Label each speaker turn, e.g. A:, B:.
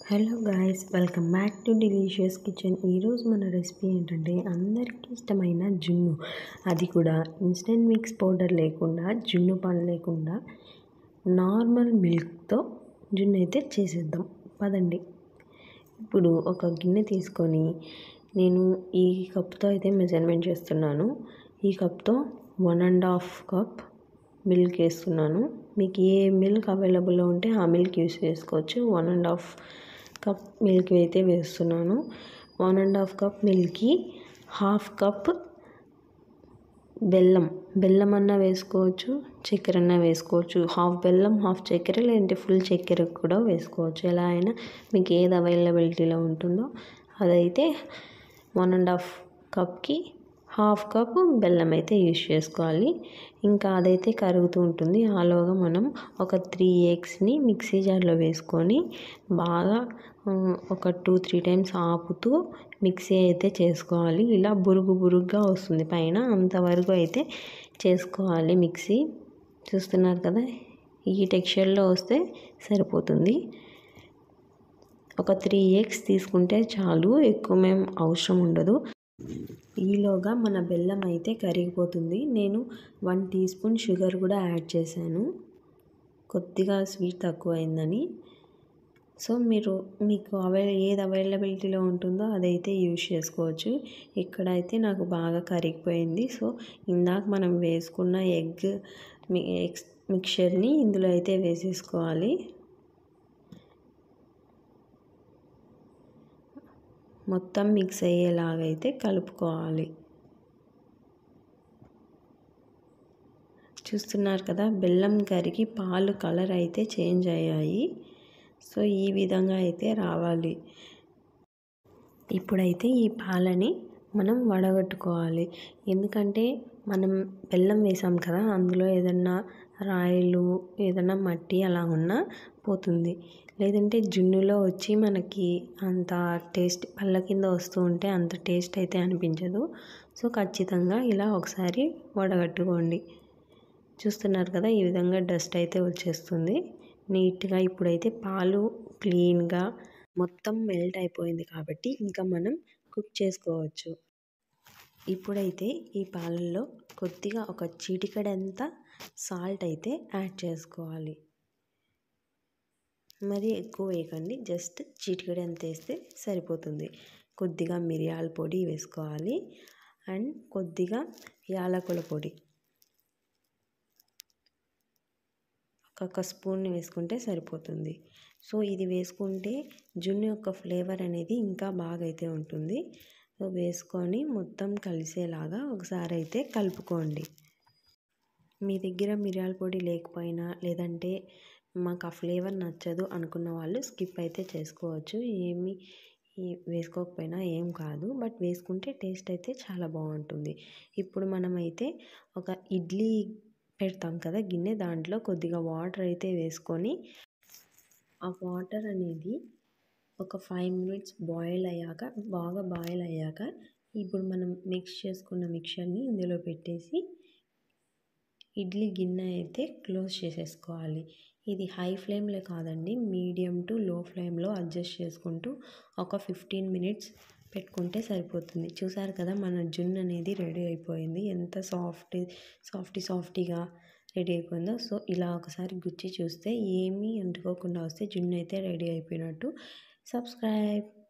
A: hello guys welcome back to delicious kitchen ఈరోజు మన recipe ఏంటంటే అందరికీ ఇష్టమైన జున్ను అది కూడా ఇన్స్టెంట్ మిక్స్ పౌడర్ లేకుండా జున్ను పాలు లేకుండా నార్మల్ మిల్క్తో జున్ను అయితే చేసేద్దాం పదండి ఇప్పుడు ఒక గిన్నె తీసుకొని నేను ఈ కప్తో అయితే మెజర్మెంట్ చేస్తున్నాను ఈ కప్తో one and half cup milk వేస్తున్నాను మీకు ఏ మిల్క్ అవైలబుల్లో ఉంటే ఆ మిల్క్ యూస్ చేసుకోవచ్చు one and half cup milk అయితే వేస్తున్నాను వన్ అండ్ హాఫ్ కప్ మిల్క్కి హాఫ్ కప్ బెల్లం బెల్లం అన్నా వేసుకోవచ్చు చక్కెర అన్నా వేసుకోవచ్చు హాఫ్ బెల్లం హాఫ్ చక్కెర లేదంటే ఫుల్ చక్కెర కూడా వేసుకోవచ్చు ఎలా అయినా మీకు ఏది అవైలబిలిటీలో ఉంటుందో అదైతే వన్ అండ్ హాఫ్ కప్కి హాఫ్ కప్ బెల్లం అయితే యూజ్ చేసుకోవాలి ఇంకా అదైతే కరుగుతూ ఉంటుంది ఆలోగా మనం ఒక త్రీ ఎగ్స్ని మిక్సీ జార్లో వేసుకొని బాగా ఒక టూ త్రీ టైమ్స్ ఆపుతూ మిక్సీ అయితే చేసుకోవాలి ఇలా బురుగు బురుగుగా వస్తుంది పైన అంతవరకు అయితే చేసుకోవాలి మిక్సీ చూస్తున్నారు కదా ఈ టెక్స్చర్లో వస్తే సరిపోతుంది ఒక త్రీ ఎగ్స్ తీసుకుంటే చాలు ఎక్కువ మేము అవసరం ఉండదు ఈలోగా మన బెల్లం అయితే కరిగిపోతుంది నేను వన్ టీ స్పూన్ షుగర్ కూడా యాడ్ చేశాను కొద్దిగా స్వీట్ తక్కువ అయిందని సో మీరు మీకు అవై ఏది అవైలబిలిటీలో ఉంటుందో అదైతే యూజ్ చేసుకోవచ్చు ఇక్కడైతే నాకు బాగా కరిగిపోయింది సో ఇందాక మనం వేసుకున్న ఎగ్ ఎగ్స్ మిక్చర్ని ఇందులో అయితే వేసేసుకోవాలి మొత్తం మిక్స్ అయ్యేలాగైతే కలుపుకోవాలి చూస్తున్నారు కదా బెల్లం కరిగి పాలు కలర్ అయితే చేంజ్ అయ్యాయి సో ఈ విధంగా అయితే రావాలి ఇప్పుడైతే ఈ పాలని మనం వడగట్టుకోవాలి ఎందుకంటే మనం బెల్లం వేసాం కదా అందులో ఏదన్నా రాయిలు ఏదన్నా మట్టి అలా ఉన్నా పోతుంది లేదంటే జున్నులో వచ్చి మనకి అంత టేస్ట్ పళ్ళ కింద వస్తూ ఉంటే అంత టేస్ట్ అయితే అనిపించదు సో ఖచ్చితంగా ఇలా ఒకసారి వడగట్టుకోండి చూస్తున్నారు కదా ఈ విధంగా డస్ట్ అయితే వచ్చేస్తుంది నీట్గా ఇప్పుడైతే పాలు క్లీన్గా మొత్తం మెల్ట్ అయిపోయింది కాబట్టి ఇంకా మనం కుక్ చేసుకోవచ్చు ఇప్పుడైతే ఈ పాలల్లో కొద్దిగా ఒక చిటికడంతా సాల్ట్ అయితే యాడ్ చేసుకోవాలి మరి ఎక్కువ వేయకండి జస్ట్ చిటికడి అంత వేస్తే సరిపోతుంది కొద్దిగా మిరియాల పొడి వేసుకోవాలి అండ్ కొద్దిగా యాలకుల పొడి ఒక స్పూన్ వేసుకుంటే సరిపోతుంది సో ఇది వేసుకుంటే జున్ను యొక్క ఫ్లేవర్ అనేది ఇంకా బాగా అయితే ఉంటుంది సో వేసుకొని మొత్తం కలిసేలాగా ఒకసారి అయితే కలుపుకోండి మీ దగ్గర మిరియాల పొడి లేకపోయినా లేదంటే మాకు ఆ ఫ్లేవర్ నచ్చదు అనుకున్న వాళ్ళు స్కిప్ అయితే చేసుకోవచ్చు ఏమి వేసుకోకపోయినా ఏం కాదు బట్ వేసుకుంటే టేస్ట్ అయితే చాలా బాగుంటుంది ఇప్పుడు మనమైతే ఒక ఇడ్లీ పెడతాం కదా గిన్నె దాంట్లో కొద్దిగా వాటర్ అయితే వేసుకొని ఆ వాటర్ అనేది ఒక ఫైవ్ మినిట్స్ బాయిల్ అయ్యాక బాగా బాయిల్ అయ్యాక ఇప్పుడు మనం మిక్స్ చేసుకున్న మిక్చర్ని ఇందులో పెట్టేసి ఇడ్లీ గిన్నె అయితే క్లోజ్ చేసేసుకోవాలి ఇది హై ఫ్లేమ్లో కాదండి మీడియం టు లో ఫ్లేమ్లో అడ్జస్ట్ చేసుకుంటూ ఒక ఫిఫ్టీన్ మినిట్స్ పెట్టుకుంటే సరిపోతుంది చూసారు కదా మన జున్ను అనేది రెడీ అయిపోయింది ఎంత సాఫ్ట్ సాఫ్టీ సాఫ్టీగా రెడీ అయిపోయిందో సో ఇలా ఒకసారి గుచ్చి చూస్తే ఏమీ అంటుకోకుండా వస్తే జున్ను అయితే రెడీ అయిపోయినట్టు సబ్స్క్రైబ్